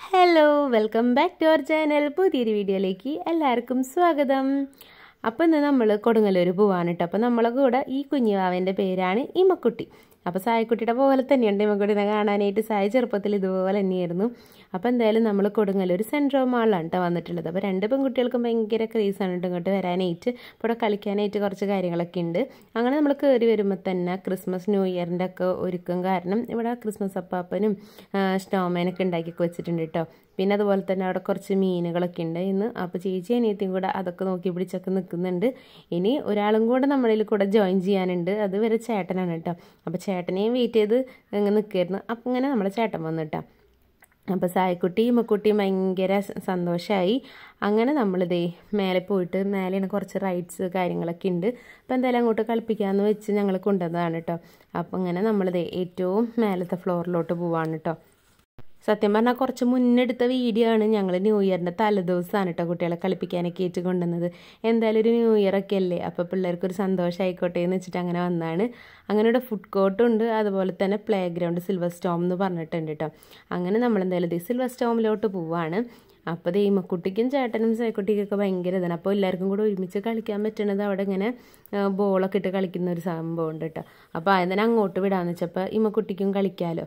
hello welcome back to our channel പുതിയൊരു വീഡിയോയിലേക്ക് എല്ലാവർക്കും സ്വാഗതം അപ്പോൾ ഇന്ന് നമ്മൾ കൊടുങ്ങല്ലൂർ പോവാണ് കേട്ടോ അപ്പോൾ നമ്മളെ കൂടെ ഈ കുഞ്ഞുവാവൻ്റെ പേരാണ് ഇമ്മക്കുട്ടി അപ്പോൾ സായക്കുട്ടിയുടെ പോലെ തന്നെയുണ്ട് ഇമ്മക്കുട്ടിനെ കാണാനായിട്ട് സായ ചെറുപ്പത്തിൽ ഇതുപോലെ തന്നെയായിരുന്നു അപ്പോൾ എന്തായാലും നമ്മൾ കൊടുങ്ങല്ലൂർ സെൻട്രൽ മാളിലാണ് കേട്ടോ വന്നിട്ടുള്ളത് അപ്പോൾ രണ്ട് പെൺകുട്ടികൾക്കും ഭയങ്കര ക്രേസാണ് കേട്ടോ ഇങ്ങോട്ട് വരാനായിട്ട് ഇപ്പോൾ ഇവിടെ കളിക്കാനായിട്ട് കുറച്ച് കാര്യങ്ങളൊക്കെ ഉണ്ട് അങ്ങനെ നമ്മൾ കയറി വരുമ്പോൾ തന്നെ ക്രിസ്മസ് ന്യൂ ഇയറിൻ്റെ ഒക്കെ ഒരുക്കം കാരണം ഇവിടെ ക്രിസ്മസ് അപ്പാപ്പനും സ്നോമാനൊക്കെ ഉണ്ടാക്കി വെച്ചിട്ടുണ്ട് കേട്ടോ പിന്നെ അതുപോലെ തന്നെ അവിടെ കുറച്ച് മീനുകളൊക്കെ ഉണ്ട് ഇന്ന് അപ്പോൾ ചേച്ചി അനിയത്തിയും കൂടെ അതൊക്കെ നോക്കി പിടിച്ചൊക്കെ നിൽക്കുന്നുണ്ട് ഇനി ഒരാളും കൂടെ നമ്മളിൽ കൂടെ ജോയിൻ ചെയ്യാനുണ്ട് അത് വരെ ചേട്ടനാണ് കേട്ടോ അപ്പോൾ ചേട്ടനെയും വെയിറ്റ് ചെയ്ത് ഇങ്ങനെ നിൽക്കുമായിരുന്നു അപ്പം ഇങ്ങനെ നമ്മുടെ ചേട്ടൻ വന്നു കേട്ടോ അപ്പോൾ സായക്കുട്ടിയും ഇമ്മക്കുട്ടിയും ഭയങ്കര സന്തോഷമായി അങ്ങനെ നമ്മളിതേ മേലെ പോയിട്ട് മേലെയാണ് കുറച്ച് റൈഡ്സ് കാര്യങ്ങളൊക്കെ ഉണ്ട് അപ്പോൾ എന്തായാലും അങ്ങോട്ട് കളിപ്പിക്കാമെന്ന് വെച്ച് ഞങ്ങൾ കൊണ്ടുവന്നതാണ് കേട്ടോ അപ്പോൾ അങ്ങനെ നമ്മളിതേ ഏറ്റവും മേലത്തെ ഫ്ലോറിലോട്ട് പോവാണ് കേട്ടോ സത്യം പറഞ്ഞാൽ കുറച്ച് മുന്നെടുത്ത വീഡിയോ ആണ് ഞങ്ങൾ ന്യൂ ഇയറിൻ്റെ തലേദിവസമാണ് കേട്ടോ കുട്ടികളെ കളിപ്പിക്കാനൊക്കെ ഏറ്റ് കൊണ്ടുവന്നത് എന്തായാലും ഒരു ന്യൂ ഇയർ ഒക്കെ അല്ലേ അപ്പോൾ പിള്ളേർക്കൊരു സന്തോഷമായിക്കോട്ടെ എന്ന് വെച്ചിട്ട് അങ്ങനെ വന്നതാണ് അങ്ങനെ ഇവിടെ ഫുഡ് കോർട്ടും ഉണ്ട് അതുപോലെ തന്നെ പ്ലേ ഗ്രൗണ്ട് സിൽവർ സ്റ്റോം എന്ന് പറഞ്ഞിട്ടുണ്ട് കേട്ടോ അങ്ങനെ നമ്മൾ എന്തായാലും സിൽവർ സ്റ്റോമിലോട്ട് പോവാണ് അപ്പോൾ ദൈമക്കുട്ടിക്കും ചേട്ടനും സേക്കുട്ടിക്കൊക്കെ ഭയങ്കര ഇതാണ് അപ്പോൾ എല്ലാവർക്കും കൂടെ ഒരുമിച്ച് കളിക്കാൻ പറ്റണത് അവിടെ ഇങ്ങനെ ബോളൊക്കെ ഇട്ട് കളിക്കുന്ന ഒരു സംഭവം ഉണ്ട് കേട്ടോ അപ്പോൾ അതിനെ അങ്ങോട്ട് വിടാമെന്ന് വെച്ചപ്പോൾ ഇമ്മക്കുട്ടിക്കും കളിക്കാമല്ലോ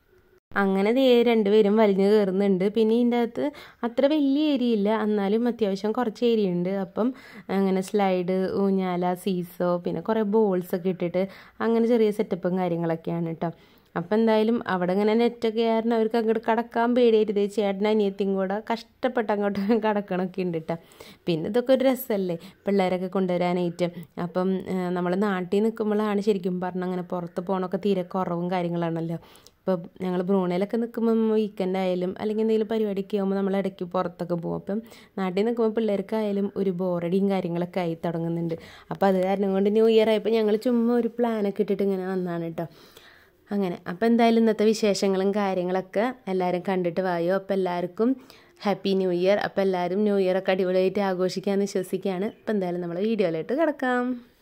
അങ്ങനെ ദേ രണ്ടുപേരും വലിഞ്ഞു കയറുന്നുണ്ട് പിന്നെ ഇതിൻ്റെ അകത്ത് അത്ര വലിയ ഏരിയ ഇല്ല എന്നാലും അത്യാവശ്യം കുറച്ച് ഏരിയ ഉണ്ട് അപ്പം അങ്ങനെ സ്ലൈഡ് ഊഞ്ഞാല സീസോ പിന്നെ കുറേ ബോൾസ് ഒക്കെ ഇട്ടിട്ട് അങ്ങനെ ചെറിയ സെറ്റപ്പും കാര്യങ്ങളൊക്കെയാണ് കേട്ടോ അപ്പം എന്തായാലും അവിടെ ഇങ്ങനെ നെറ്റൊക്കെ ആയിരുന്നു അവർക്ക് അങ്ങോട്ട് കടക്കാൻ പേടിയായിട്ട് ചേട്ടൻ അനിയത്തിയും കൂടെ കഷ്ടപ്പെട്ട് അങ്ങോട്ട് കടക്കണമൊക്കെ ഉണ്ട് കേട്ടോ പിന്നെ ഇതൊക്കെ ഒരു രസമല്ലേ പിള്ളേരൊക്കെ കൊണ്ടുവരാനായിട്ട് അപ്പം നമ്മൾ നാട്ടിൽ നിൽക്കുമ്പോഴാണ് ശരിക്കും പറഞ്ഞാൽ അങ്ങനെ പുറത്ത് പോകണമൊക്കെ തീരെ കുറവും കാര്യങ്ങളാണല്ലോ ഇപ്പോൾ ഞങ്ങൾ ബ്രൂണയിലൊക്കെ നിൽക്കുമ്പം വീക്കെൻഡ് ആയാലും അല്ലെങ്കിൽ എന്തെങ്കിലും പരിപാടിയൊക്കെ ആകുമ്പോൾ നമ്മൾ ഇടയ്ക്ക് പുറത്തൊക്കെ പോകും അപ്പം നാട്ടിൽ നിൽക്കുമ്പോൾ പിള്ളേർക്കായാലും ഒരു ബോറടിയും കാര്യങ്ങളൊക്കെ ആയി തുടങ്ങുന്നുണ്ട് അപ്പോൾ അത് കാരണം കൊണ്ട് ന്യൂ ഇയർ ആയപ്പോൾ ഞങ്ങൾ ചുമ്മാ ഒരു പ്ലാനൊക്കെ ഇട്ടിട്ട് ഇങ്ങനെ വന്നാണ് കേട്ടോ അങ്ങനെ അപ്പോൾ എന്തായാലും ഇന്നത്തെ വിശേഷങ്ങളും കാര്യങ്ങളൊക്കെ എല്ലാവരും കണ്ടിട്ട് വായോ അപ്പോൾ എല്ലാവർക്കും ഹാപ്പി ന്യൂ ഇയർ അപ്പോൾ എല്ലാവരും ന്യൂ ഇയർ ഒക്കെ അടിപൊളിയായിട്ട് ആഘോഷിക്കാമെന്ന് വിശ്വസിക്കുകയാണ് അപ്പോൾ എന്തായാലും നമ്മൾ വീഡിയോയിലായിട്ട് കിടക്കാം